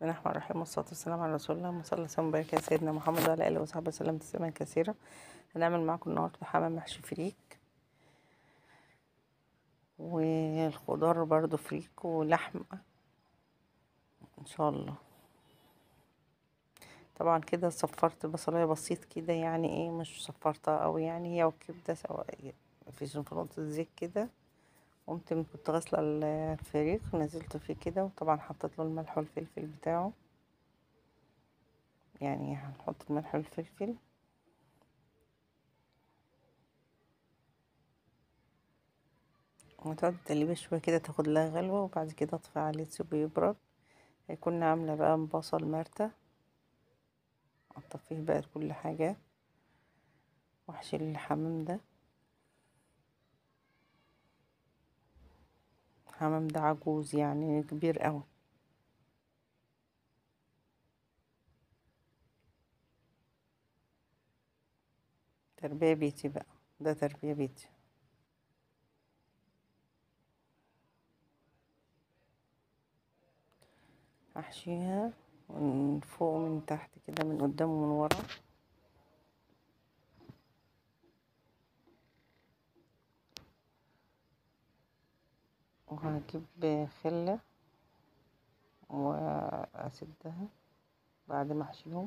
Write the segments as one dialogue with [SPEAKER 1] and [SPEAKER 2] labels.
[SPEAKER 1] بسم الله الرحمن الرحيم والصلاة والسلام على رسول الله اللهم صل وسلم وبارك على سيدنا محمد وعلى آله وصحبه وسلم تسليما كثيرا هنعمل معاكم النهاردة حمام محشي فريك والخضار برضو فريك ولحمة ان شاء الله طبعا كده صفرت بصلاية بسيط كده يعني ايه مش صفرتها اوي يعني هي والكبدة سواء في في نقطة زيت كده قمت كنت غاسلة الفريك نزلته فيه كده وطبعا حطيت له الملح والفلفل بتاعه يعني هنحط الملح والفلفل وتقعد تقلبيه شوية كده تاخد لها غلوة وبعد كده اطفي عليه تسيبه يبرد هيكون عاملة بقى بصل مرتة اطفيه بقى كل حاجة واحشي الحمام ده الحمام ده عجوز يعني كبير قوي تربية بيتي بقى ده تربية بيتي هحشيها من فوق ومن تحت كده من قدام ومن ورا وهجيب خلة وأسدها بعد ما أحشيهم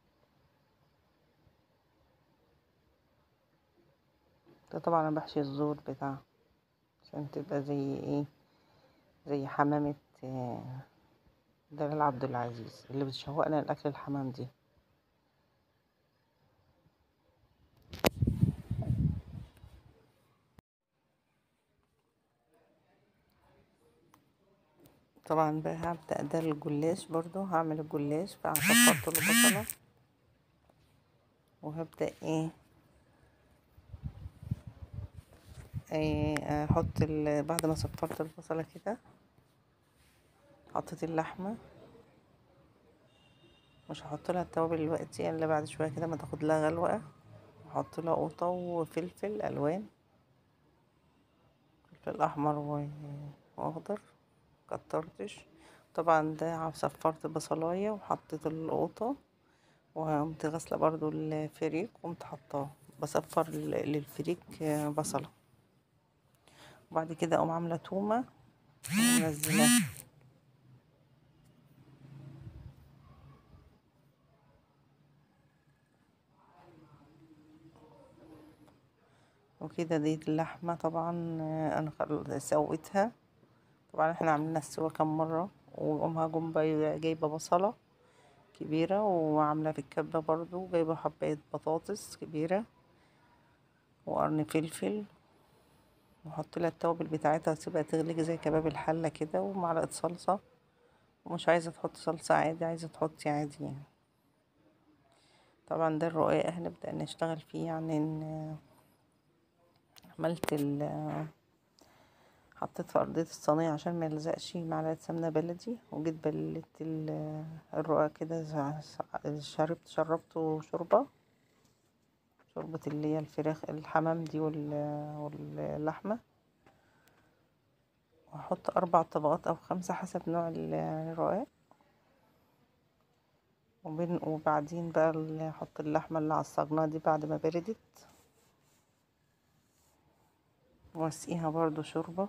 [SPEAKER 1] ده طبعا أنا بحشي الزور بتاعها عشان تبقى زي ايه زي حمامة دلال عبد العزيز اللي بتشوقنا الأكل الحمام دي طبعا بقى هبدأ ده الجلاش برضو هعمل الجلاش فصفرت له بصلة وهبدأ ايه ايه احط بعد ما صفرت البصلة كده حطيت اللحمة مش هحط لها التوابل دلوقتي الا بعد شوية كده ما تاخد لها غلوة احط لها قوطة وفلفل الوان فلفل احمر واخضر كترتش طبعا ده صفرت بصلاية وحطيت القوطة وقمت غاسلة برضو الفريك وقمت حطاه بصفر للفريك بصلة وبعد كده اقوم عاملة تومة ومنزلاها وكده دي اللحمة طبعا انا سويتها طبعا احنا عاملين السوا كام مرة وامها جم جايبة بصلة كبيرة وعاملة في الكبة برضو جايبة حباية بطاطس كبيرة وقرن فلفل وحط لها التوابل بتاعتها تسيبها تغلي زي كباب الحلة كده ومعلقة صلصة ومش عايزة تحط صلصة عادي عايزة تحطي عادي يعني طبعا ده الرقاق هنبدأ نشتغل فيه يعني ان عملت ال حطيت في ارضية الصينية عشان ما يلزقش معلقة سمنة بلدي وجيت بلت الرقاق كده شربت شربته شوربة شوربة اللي هي الفراخ الحمام دي واللحمة وأحط أربع طبقات أو خمسة حسب نوع الرقاق وبين وبعدين بقى أحط اللحمة اللي عصجناها دي بعد ما بردت واسقيها برضو شوربة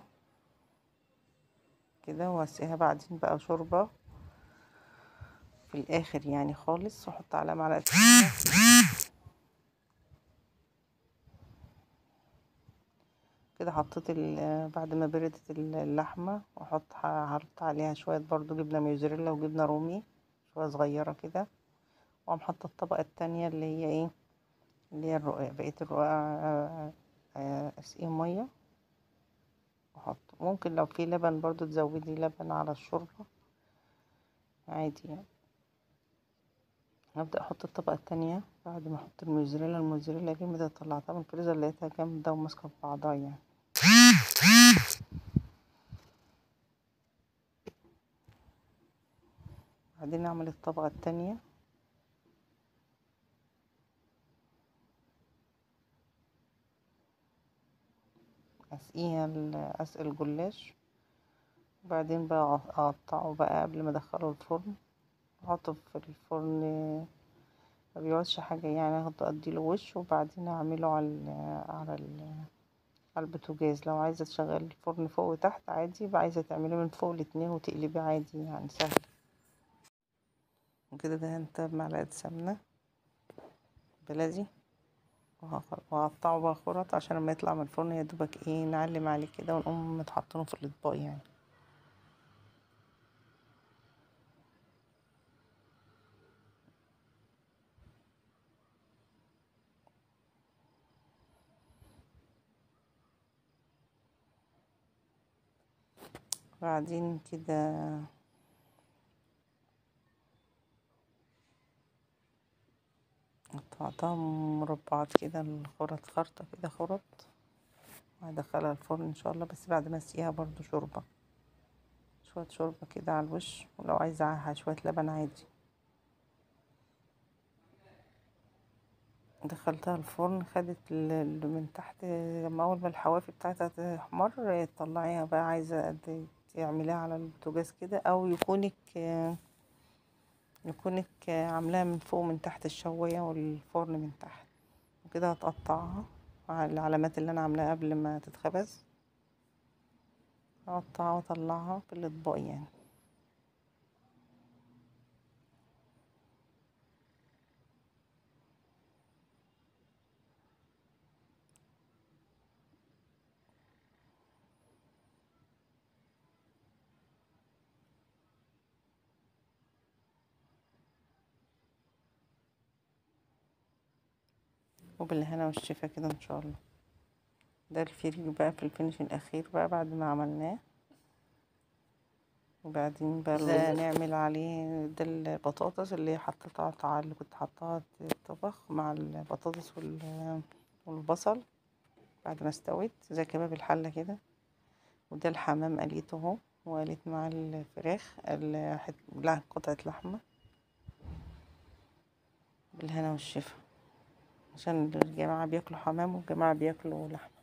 [SPEAKER 1] كده واسقيها بعدين بقى شوربة في الآخر يعني خالص واحط عليها معلقة كده حطيت بعد ما بردت اللحمة واحط هحط عليها شوية برضو جبنة موزاريلا وجبنة رومي شوية صغيرة كده واقوم حاطة الطبقة التانية اللي هي ايه اللي هي الرقاق بقية الرقاق اسقيه مية واحط ممكن لو في لبن برضو تزودي لبن على الشوربة عادي يعني هبدأ احط الطبقة التانية بعد ما احط الموزاريلا الموزاريلا جامدة طلعتها من الفريزر لقيتها جامدة وماسكة في بعضها يعني بعدين اعمل الطبقة التانية اسقيها اسقي الجلاش وبعدين بقى اقطعه بقى قبل ما ادخله الفرن احطه في الفرن ما بيقعدش حاجة يعني اخده اديله وش وبعدين اعمله على على على البوتاجاز لو عايزة تشغلي الفرن فوق وتحت عادي يبقى عايزة تعمليه من فوق الاتنين وتقلبيه عادي يعني سهل وكده دهنتها بمعلقة سمنة بلدي وهقطعه بقى خرط عشان لما يطلع من الفرن يا دوبك ايه نعلم عليه كده ونقوم متحطينه في الاطباق يعني بعدين كده قطعتها مربعات كده الخرط خرطة كده خرط وهدخلها الفرن ان شاء الله بس بعد ما اسقيها برضو شوربة شوية شوربة كده على الوش ولو عايزة عليها شوية لبن عادي دخلتها الفرن خدت من تحت لما اول ما الحواف بتاعتها تحمر تطلعيها بقى عايزة تعمليها على البوتاجاز كده او يكونك يكونك عاملاها من فوق من تحت الشواية والفرن من تحت وكده هتقطعها على العلامات اللي انا عاملاها قبل ما تتخبز اقطعها واطلعها في الاطباق يعني وبالهنا والشفا كده ان شاء الله ده الفريك بقى في الفينش الاخير بقى بعد ما عملناه وبعدين بقى نعمل عليه ده البطاطس اللي حطيتها اللي كنت حطاها تطبخ مع البطاطس والبصل بعد ما استوت زي كباب الحلة كده وده الحمام قليته اهو وقليت مع الفراخ قطعة لحمة بالهنا والشفا عشان الجماعة بياكلوا حمام والجماعة بياكلوا لحم